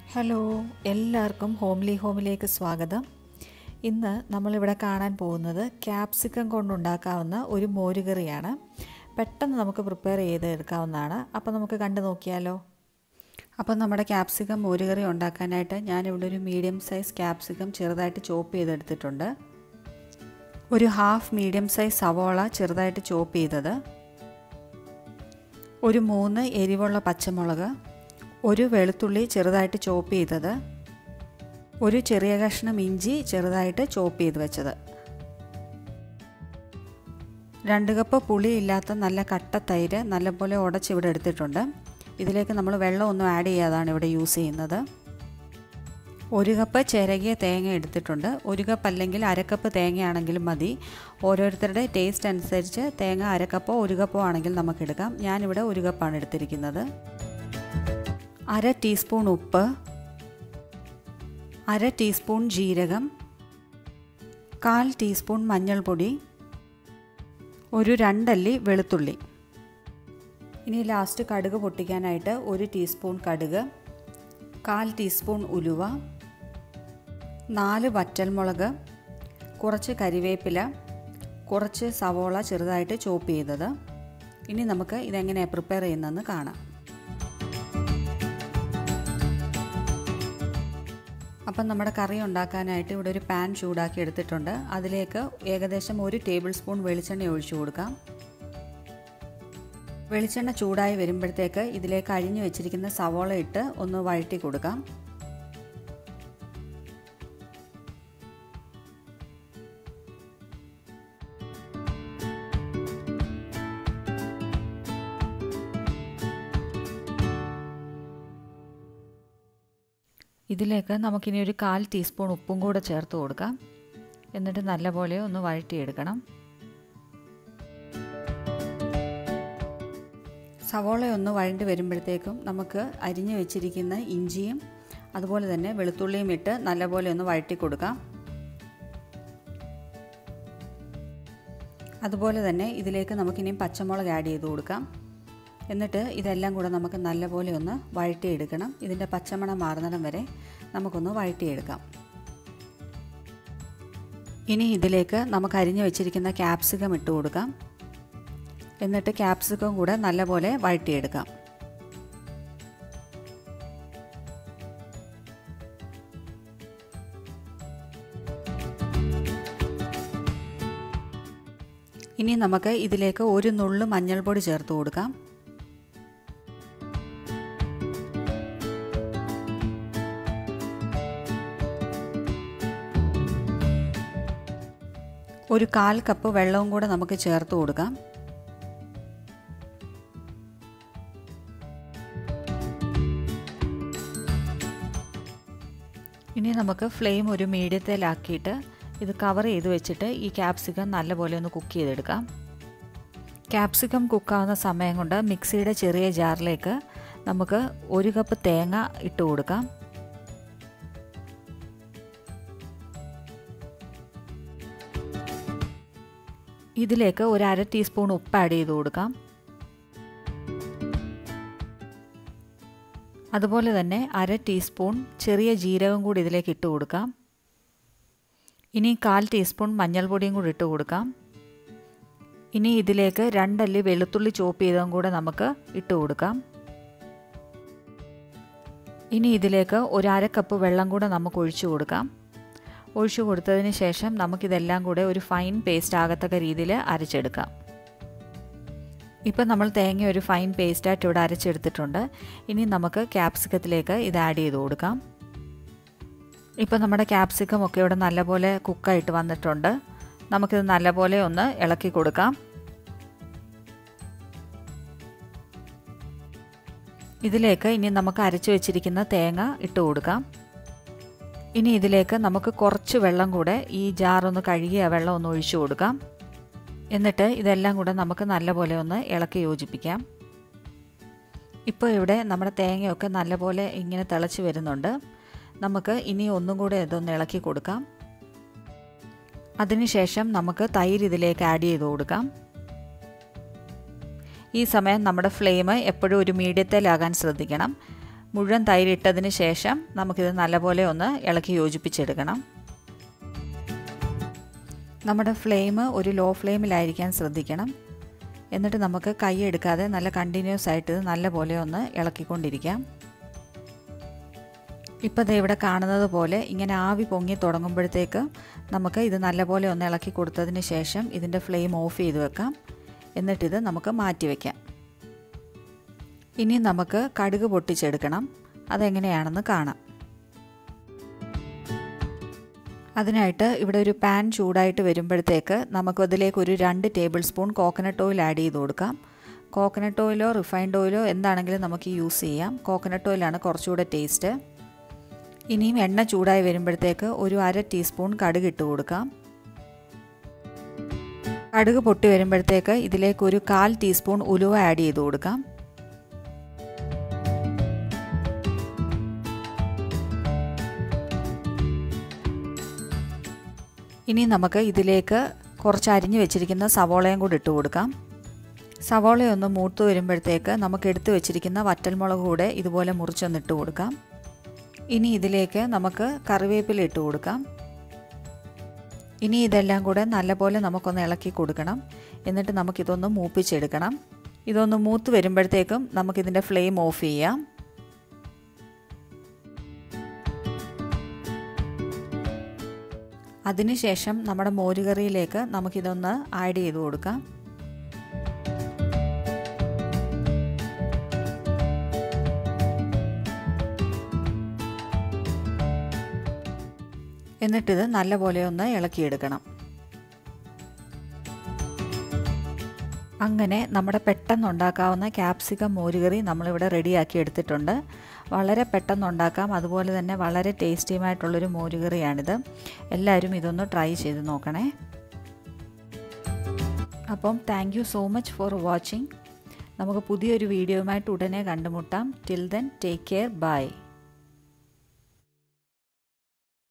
hello എല്ലാവർക്കും homely ഹോമിലേക്ക് സ്വാഗതം ഇന്ന് നമ്മളിവിടെ കാണാൻ പോകുന്നത് ക്യാപ്സിക്കം കൊണ്ടുണ്ടാക്കാവുന്ന ഒരു മോരുകറിയാണ് പെട്ടെന്ന് നമുക്ക് പ്രിപ്പയർ ചെയ്ത് എടുക്കാവുന്നതാണ് അപ്പോൾ നമുക്ക് കണ്ടു നോക്കിയാലോ അപ്പോൾ നമ്മുടെ ക്യാപ്സിക്കം മോരുകറി ഉണ്ടാക്കാനായിട്ട് ഞാനിവിടെ ഒരു മീഡിയം സൈസ് ക്യാപ്സിക്കം ചെറുതായിട്ട് ചോപ്പ് ചെയ്തെടുത്തിട്ടുണ്ട് ഒരു ഹാഫ് മീഡിയം സൈസ് സവോള ചെറുതായിട്ട് ചോപ്പ് ചെയ്തത് ഒരു മൂന്ന് എരിവുള്ള പച്ചമുളക് ഒരു വെളുത്തുള്ളി ചെറുതായിട്ട് ചോപ്പ് ചെയ്തത് ഒരു ചെറിയ കഷ്ണം ഇഞ്ചി ചെറുതായിട്ട് ചോപ്പ് ചെയ്ത് വെച്ചത് രണ്ട് കപ്പ് പുളിയില്ലാത്ത നല്ല കട്ട തൈര് നല്ലപോലെ ഉടച്ച് ഇവിടെ എടുത്തിട്ടുണ്ട് ഇതിലേക്ക് നമ്മൾ വെള്ളമൊന്നും ആഡ് ചെയ്യാതാണ് ഇവിടെ യൂസ് ചെയ്യുന്നത് ഒരു കപ്പ് ചിരകിയ തേങ്ങ എടുത്തിട്ടുണ്ട് ഒരു കപ്പ് അല്ലെങ്കിൽ അരക്കപ്പ് തേങ്ങയാണെങ്കിലും മതി ഓരോരുത്തരുടെ ടേസ്റ്റ് അനുസരിച്ച് തേങ്ങ അരക്കപ്പോ ഒരു കപ്പോ ആണെങ്കിൽ നമുക്ക് എടുക്കാം ഞാനിവിടെ ഒരു കപ്പാണ് എടുത്തിരിക്കുന്നത് അര ടീസ്പൂൺ ഉപ്പ് അര ടീസ്പൂൺ ജീരകം കാൽ ടീസ്പൂൺ മഞ്ഞൾപ്പൊടി ഒരു രണ്ടല്ലി വെളുത്തുള്ളി ഇനി ലാസ്റ്റ് കടുക് പൊട്ടിക്കാനായിട്ട് ഒരു ടീസ്പൂൺ കടുക് കാൽ ടീസ്പൂൺ ഉലുവ നാല് വറ്റൽമുളക് കുറച്ച് കരിവേപ്പില കുറച്ച് സവോള ചെറുതായിട്ട് ചോപ്പ് ചെയ്തത് ഇനി നമുക്ക് ഇതെങ്ങനെയാണ് പ്രിപ്പയർ ചെയ്യുന്നതെന്ന് കാണാം അപ്പം നമ്മുടെ കറി ഉണ്ടാക്കാനായിട്ട് ഇവിടെ ഒരു പാൻ ചൂടാക്കി എടുത്തിട്ടുണ്ട് അതിലേക്ക് ഏകദേശം ഒരു ടേബിൾ സ്പൂൺ വെളിച്ചെണ്ണ ഒഴിച്ചു കൊടുക്കാം വെളിച്ചെണ്ണ ചൂടായി വരുമ്പോഴത്തേക്ക് ഇതിലേക്ക് അരിഞ്ഞു വെച്ചിരിക്കുന്ന സവോള ഇട്ട് ഒന്ന് വഴറ്റി കൊടുക്കാം ഇതിലേക്ക് നമുക്കിനി ഒരു കാൽ ടീസ്പൂൺ ഉപ്പും കൂടെ ചേർത്ത് കൊടുക്കാം എന്നിട്ട് നല്ലപോലെ ഒന്ന് വഴറ്റിയെടുക്കണം സവോള ഒന്ന് വഴണ്ടി വരുമ്പോഴത്തേക്കും നമുക്ക് അരിഞ്ഞു വെച്ചിരിക്കുന്ന ഇഞ്ചിയും അതുപോലെ തന്നെ വെളുത്തുള്ളിയും ഇട്ട് നല്ലപോലെ ഒന്ന് വഴറ്റി കൊടുക്കാം അതുപോലെ തന്നെ ഇതിലേക്ക് നമുക്കിനിയും പച്ചമുളക് ആഡ് ചെയ്ത് കൊടുക്കാം എന്നിട്ട് ഇതെല്ലാം കൂടെ നമുക്ക് നല്ലപോലെ ഒന്ന് വഴറ്റിയെടുക്കണം ഇതിൻ്റെ പച്ചമണം മാറുന്നിടം വരെ നമുക്കൊന്ന് വഴറ്റിയെടുക്കാം ഇനി ഇതിലേക്ക് നമുക്ക് അരിഞ്ഞു വെച്ചിരിക്കുന്ന ക്യാപ്സിക്കം ഇട്ട് കൊടുക്കാം എന്നിട്ട് ക്യാപ്സിക്കം കൂടെ നല്ലപോലെ വഴറ്റിയെടുക്കാം ഇനി നമുക്ക് ഇതിലേക്ക് ഒരു നുള്ളു മഞ്ഞൾപ്പൊടി ചേർത്ത് കൊടുക്കാം ഒരു കാൽ കപ്പ് വെള്ളവും കൂടെ നമുക്ക് ചേർത്ത് കൊടുക്കാം ഇനി നമുക്ക് ഫ്ലെയിം ഒരു മീഡിയത്തിലാക്കിയിട്ട് ഇത് കവർ ചെയ്ത് വെച്ചിട്ട് ഈ ക്യാപ്സിക്കം നല്ലപോലെ ഒന്ന് കുക്ക് ചെയ്തെടുക്കാം ക്യാപ്സിക്കം കുക്കാവുന്ന സമയം കൊണ്ട് മിക്സിയുടെ ചെറിയ ജാറിലേക്ക് നമുക്ക് ഒരു കപ്പ് തേങ്ങ ഇട്ട് കൊടുക്കാം ഇതിലേക്ക് ഒരു അര ടീസ്പൂൺ ഉപ്പ് ആഡ് ചെയ്ത് കൊടുക്കാം അതുപോലെ തന്നെ അര ടീസ്പൂൺ ചെറിയ ജീരകം കൂടി ഇതിലേക്ക് ഇട്ട് കൊടുക്കാം ഇനി കാൽ ടീസ്പൂൺ മഞ്ഞൾപ്പൊടിയും കൂടി ഇട്ട് കൊടുക്കാം ഇനി ഇതിലേക്ക് രണ്ടല്ലി വെളുത്തുള്ളി ചോപ്പ് ചെയ്തതും കൂടെ നമുക്ക് ഇട്ട് കൊടുക്കാം ഇനി ഇതിലേക്ക് ഒരു അര കപ്പ് വെള്ളം കൂടെ നമുക്ക് ഒഴിച്ചു കൊടുക്കാം ഒഴിച്ചു കൊടുത്തതിന് ശേഷം നമുക്കിതെല്ലാം കൂടെ ഒരു ഫൈൻ പേസ്റ്റ് ആകത്തക്ക രീതിയിൽ അരച്ചെടുക്കാം ഇപ്പം നമ്മൾ തേങ്ങ ഒരു ഫൈൻ പേസ്റ്റായിട്ട് ഇവിടെ അരച്ചെടുത്തിട്ടുണ്ട് ഇനി നമുക്ക് ക്യാപ്സിക്കത്തിലേക്ക് ഇത് ആഡ് ചെയ്ത് കൊടുക്കാം ഇപ്പം നമ്മുടെ ക്യാപ്സിക്കം ഒക്കെ ഇവിടെ നല്ലപോലെ കുക്കായിട്ട് വന്നിട്ടുണ്ട് നമുക്കിത് നല്ലപോലെ ഒന്ന് ഇളക്കി കൊടുക്കാം ഇതിലേക്ക് ഇനി നമുക്ക് അരച്ചു വെച്ചിരിക്കുന്ന തേങ്ങ ഇട്ട് കൊടുക്കാം ഇനി ഇതിലേക്ക് നമുക്ക് കുറച്ച് വെള്ളം കൂടെ ഈ ജാറൊന്ന് കഴുകി ആ വെള്ളം ഒന്ന് ഒഴിച്ചു കൊടുക്കാം എന്നിട്ട് ഇതെല്ലാം കൂടെ നമുക്ക് നല്ലപോലെ ഒന്ന് ഇളക്കി യോജിപ്പിക്കാം ഇപ്പോൾ ഇവിടെ നമ്മുടെ തേങ്ങയൊക്കെ നല്ലപോലെ ഇങ്ങനെ തിളച്ച് വരുന്നുണ്ട് നമുക്ക് ഇനി ഒന്നും കൂടെ ഇതൊന്ന് ഇളക്കി കൊടുക്കാം അതിനുശേഷം നമുക്ക് തൈര് ഇതിലേക്ക് ആഡ് ചെയ്ത് കൊടുക്കാം ഈ സമയം നമ്മുടെ ഫ്ലെയിം എപ്പോഴും ഒരു മീഡിയത്തിലാകാൻ ശ്രദ്ധിക്കണം മുഴുവൻ തൈര് ഇട്ടതിന് ശേഷം നമുക്കിത് നല്ലപോലെ ഒന്ന് ഇളക്കി യോജിപ്പിച്ചെടുക്കണം നമ്മുടെ ഫ്ലെയിം ഒരു ലോ ഫ്ലെയിമിലായിരിക്കാൻ ശ്രദ്ധിക്കണം എന്നിട്ട് നമുക്ക് കൈ എടുക്കാതെ നല്ല കണ്ടിന്യൂസ് ആയിട്ട് ഇത് നല്ലപോലെ ഒന്ന് ഇളക്കിക്കൊണ്ടിരിക്കാം ഇപ്പോൾ ദേ ഇവിടെ കാണുന്നത് പോലെ ഇങ്ങനെ ആവി പൊങ്ങി തുടങ്ങുമ്പോഴത്തേക്ക് നമുക്ക് ഇത് നല്ലപോലെ ഒന്ന് ഇളക്കി കൊടുത്തതിന് ശേഷം ഇതിൻ്റെ ഫ്ലെയിം ഓഫ് ചെയ്ത് വെക്കാം എന്നിട്ടിത് നമുക്ക് മാറ്റി വയ്ക്കാം ഇനി നമുക്ക് കടുക് പൊട്ടിച്ചെടുക്കണം അതെങ്ങനെയാണെന്ന് കാണാം അതിനായിട്ട് ഇവിടെ ഒരു പാൻ ചൂടായിട്ട് വരുമ്പോഴത്തേക്ക് നമുക്ക് അതിലേക്ക് ഒരു രണ്ട് tablespoon coconut oil add ചെയ്ത് കൊടുക്കാം കോക്കനട്ട് ഓയിലോ റിഫൈൻഡ് ഓയിലോ എന്താണെങ്കിലും നമുക്ക് യൂസ് ചെയ്യാം കോക്കനട്ട് ഓയിലാണ് കുറച്ചുകൂടെ ടേസ്റ്റ് ഇനിയും എണ്ണ ചൂടായി വരുമ്പോഴത്തേക്ക് ഒരു അര ടീസ്പൂൺ കടുക് ഇട്ട് കൊടുക്കാം കടുക് പൊട്ടി വരുമ്പോഴത്തേക്ക് ഇതിലേക്ക് ഒരു കാൽ ടീസ്പൂൺ ഉലുവ ആഡ് ചെയ്ത് കൊടുക്കാം ഇനി നമുക്ക് ഇതിലേക്ക് കുറച്ച് അരിഞ്ഞു വെച്ചിരിക്കുന്ന സവോളയും കൂടി ഇട്ട് കൊടുക്കാം സവോളയൊന്ന് മൂത്ത് വരുമ്പോഴത്തേക്ക് നമുക്ക് എടുത്തു വെച്ചിരിക്കുന്ന വറ്റൽമുളക് കൂടെ ഇതുപോലെ മുറിച്ചൊന്ന് ഇട്ട് കൊടുക്കാം ഇനി ഇതിലേക്ക് നമുക്ക് കറിവേപ്പില ഇട്ട് കൊടുക്കാം ഇനി ഇതെല്ലാം കൂടെ നല്ലപോലെ നമുക്കൊന്ന് ഇളക്കി കൊടുക്കണം എന്നിട്ട് നമുക്കിതൊന്ന് മൂപ്പിച്ചെടുക്കണം ഇതൊന്ന് മൂത്ത് വരുമ്പോഴത്തേക്കും നമുക്കിതിൻ്റെ ഫ്ലെയിം ഓഫ് ചെയ്യാം അതിനുശേഷം നമ്മുടെ മോരുകറിയിലേക്ക് നമുക്കിതൊന്ന് ആഡ് ചെയ്ത് കൊടുക്കാം എന്നിട്ടിത് നല്ലപോലെ ഒന്ന് ഇളക്കിയെടുക്കണം അങ്ങനെ നമ്മുടെ പെട്ടെന്ന് ഉണ്ടാക്കാവുന്ന ക്യാപ്സിക്കം മോരുകറി നമ്മളിവിടെ റെഡിയാക്കി എടുത്തിട്ടുണ്ട് വളരെ പെട്ടെന്ന് ഉണ്ടാക്കാം അതുപോലെ തന്നെ വളരെ ടേസ്റ്റിയുമായിട്ടുള്ളൊരു മോരുകറിയാണിത് എല്ലാവരും ഇതൊന്ന് ട്രൈ ചെയ്ത് നോക്കണേ അപ്പം thank you so much for watching നമുക്ക് പുതിയൊരു വീഡിയോയുമായിട്ട് ഉടനെ കണ്ടുമുട്ടാം till then take care by